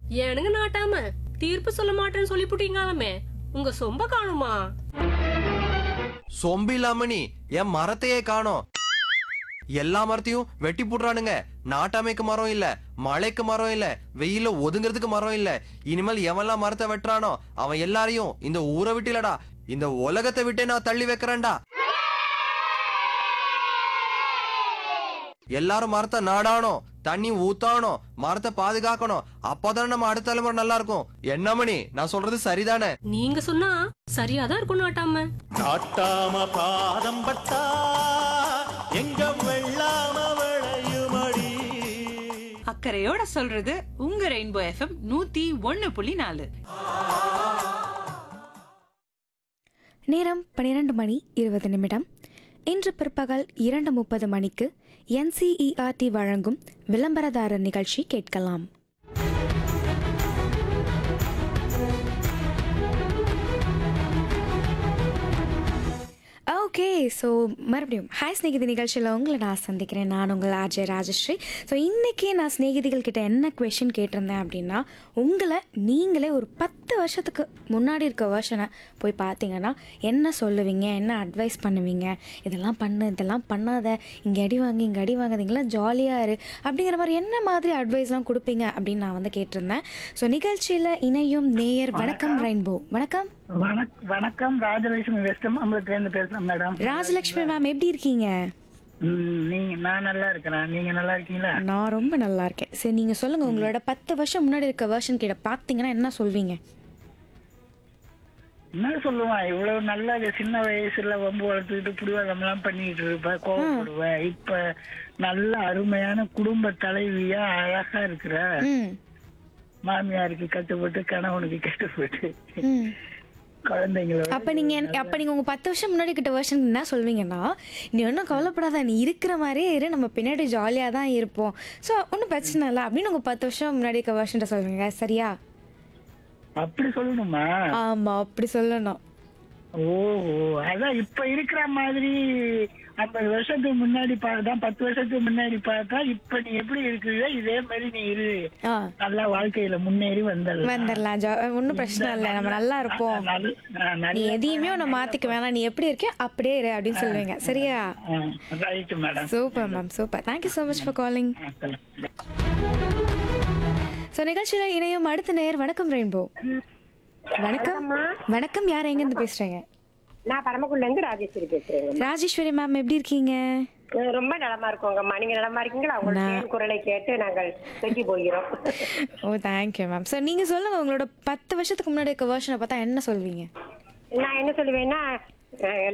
ஏனுங்க நாட்டாம தீர்ப்பு சொல்ல மாட்டேன்னு சொல்லிப்புட்டீங்களாமே உங்க சொம்ப காணுமா சொம்பு இல்லாம நீ என் மரத்தையே காணோம் எல்லா மரத்தையும் வெட்டி போடுறானுங்க நாட்டாமைக்கு மரம் இல்ல மழைக்கு மரம் இல்ல வெயில ஒதுங்கிறதுக்கு மரம் இல்ல இனிமேல் எவன்லாம் மரத்தை வெட்டுறானோ அவன் எல்லாரையும் இந்த ஊரை விட்டு இல்லடா இந்த உலகத்தை விட்டே நான் தள்ளி வைக்கிறேன்டா எல்லாரும் மரத்தை நாடாணும் தண்ணி ஊத்தாணும் மரத்தை பாதுகாக்கணும் அப்போதானே நம்ம அடுத்த தலைமுறை நல்லா இருக்கும் என்ன மணி நான் சொல்றது சரிதானே நீங்க சொன்னா சரியாதான் இருக்கும் நாட்டாம நாட்டாம பாதம் பட்டா எங்க வெள்ளாம விளையுமடி அக்கறையோட சொல்றது உங்க ரெயின்போ எஃப்எம் நூத்தி ஒன்னு புள்ளி நாலு நேரம் பன்னிரண்டு மணி இருபது நிமிடம் இன்று பிற்பகல் இரண்டு முப்பது மணிக்கு என்சிஇஆர்டி வழங்கும் விளம்பரதாரர் நிகழ்ச்சி கேட்கலாம் ஓகே ஸோ மறுபடியும் ஹாய் ஸ்நேகிதி நிகழ்ச்சியில் உங்களை நான் சந்திக்கிறேன் நான் உங்கள் ஆர்ஜே ராஜஸ்ரீ ஸோ இன்றைக்கி நான் ஸ்நேகிதிகள் கிட்ட என்ன கொஷின் கேட்டிருந்தேன் அப்படின்னா உங்களை நீங்களே ஒரு பத்து வருஷத்துக்கு முன்னாடி இருக்க வருஷனை போய் பார்த்தீங்கன்னா என்ன சொல்லுவீங்க என்ன அட்வைஸ் பண்ணுவீங்க இதெல்லாம் பண்ணு இதெல்லாம் பண்ணாத இங்கே அடி வாங்கி இங்கே அடி வாங்காதீங்களா ஜாலியாக இரு அப்படிங்கிற மாதிரி என்ன மாதிரி அட்வைஸ்லாம் கொடுப்பீங்க அப்படின்னு நான் வந்து கேட்டிருந்தேன் ஸோ நிகழ்ச்சியில் இணையும் நேயர் வணக்கம் ரெயின்போ வணக்கம் வணக் வணக்கம் ராஜலட்சுமி வெஸ்ட் மாம்பலத்துலேருந்து பேசுறேன் மேடம் ராஜலக்ஷ்மி மேம் எப்படி இருக்கீங்க ம், நீங்க நான் நல்லா இருக்கிறேன் நீங்க நல்லா இருக்கீங்களா நான் ரொம்ப நல்லா இருக்கேன் சரி நீங்கள் சொல்லுங்கள் உங்களோட பத்து வருஷம் முன்னாடி இருக்க வேர்ஷன் கிட்ட பார்த்தீங்கன்னா என்ன சொல்வீங்க என்ன சொல்லுவான் இவ்வளவு நல்லா சின்ன வயசுல வம்பு வளர்த்துக்கிட்டு புடிவாதம்லாம் பண்ணிட்டு இருப்பேன் கோவப்படுவேன் இப்ப நல்ல அருமையான குடும்ப தலைவியா அழகா இருக்கிற ம் மாமியாருக்கு கட்டுப்பட்டு கணவனுக்கு கட்டுப்பட்டு ம் குழந்தைங்களோட அப்போ நீங்கள் என் அப்போ நீங்கள் உங்கள் பத்து வருஷம் முன்னாடி கிட்ட வேர்ஷன் என்ன சொல்வீங்கன்னா நீ ஒன்றும் கவலைப்படாத நீ இருக்கிற மாதிரியே இரு நம்ம பின்னாடி ஜாலியாக தான் இருப்போம் ஸோ ஒன்றும் பிரச்சனை இல்லை அப்படின்னு உங்கள் பத்து வருஷம் முன்னாடி இருக்க வேர்ஷன்ட்ட சொல்வீங்க சரியா அப்படி சொல்லணுமா ஆமாம் அப்படி சொல்லணும் ஓஹோ அதான் இப்ப இருக்கிற மாதிரி ஐம்பது வருஷத்துக்கு முன்னாடி பார்த்தா பத்து வருஷத்துக்கு முன்னாடி பார்த்தா இப்ப நீ எப்படி இருக்கிறியோ இதே மாதிரி நீ இரு ஆ நல்லா வாழ்க்கையில முன்னேறி வந்தல் வந்துடலாம் ஜா ஒன்றும் பிரச்சனை இல்லை நம்ம நல்லா இருப்போம் நீ எதையுமே ஒன்று மாற்றிக்க வேணாம் நீ எப்படி இருக்கியோ அப்படியே இரு அப்படின்னு சொல்லுவீங்க சரியா right madam super ma'am super thank you so much for calling so நிகழ்ச்சியில் இணையும் அடுத்த நேர் வணக்கம் ரெயின்போ வணக்கம் வணக்கம் யார் எங்கேருந்து பேசுகிறீங்க நான் பரமக்குடில இருந்து ராஜேஸ்வரி பேசுறேங்க ராஜேஸ்வரி மேம் எப்படி இருக்கீங்க அஹ் ரொம்ப நலமா இருக்கோங்கம்மா நீங்க நலமா இருக்கீங்களா உங்களோட தேன் குரலை கேட்டு நாங்கள் செஞ்சு போகிறோம் ஓ தேங்க்யூ மேம் ஸோ நீங்கள் சொல்லுங்கள் உங்களோட பத்து வருஷத்துக்கு முன்னாடி இருக்க வேர்ஷனை பார்த்தா என்ன சொல்வீங்க நான் என்ன சொல்லுவேன்னா அஹ்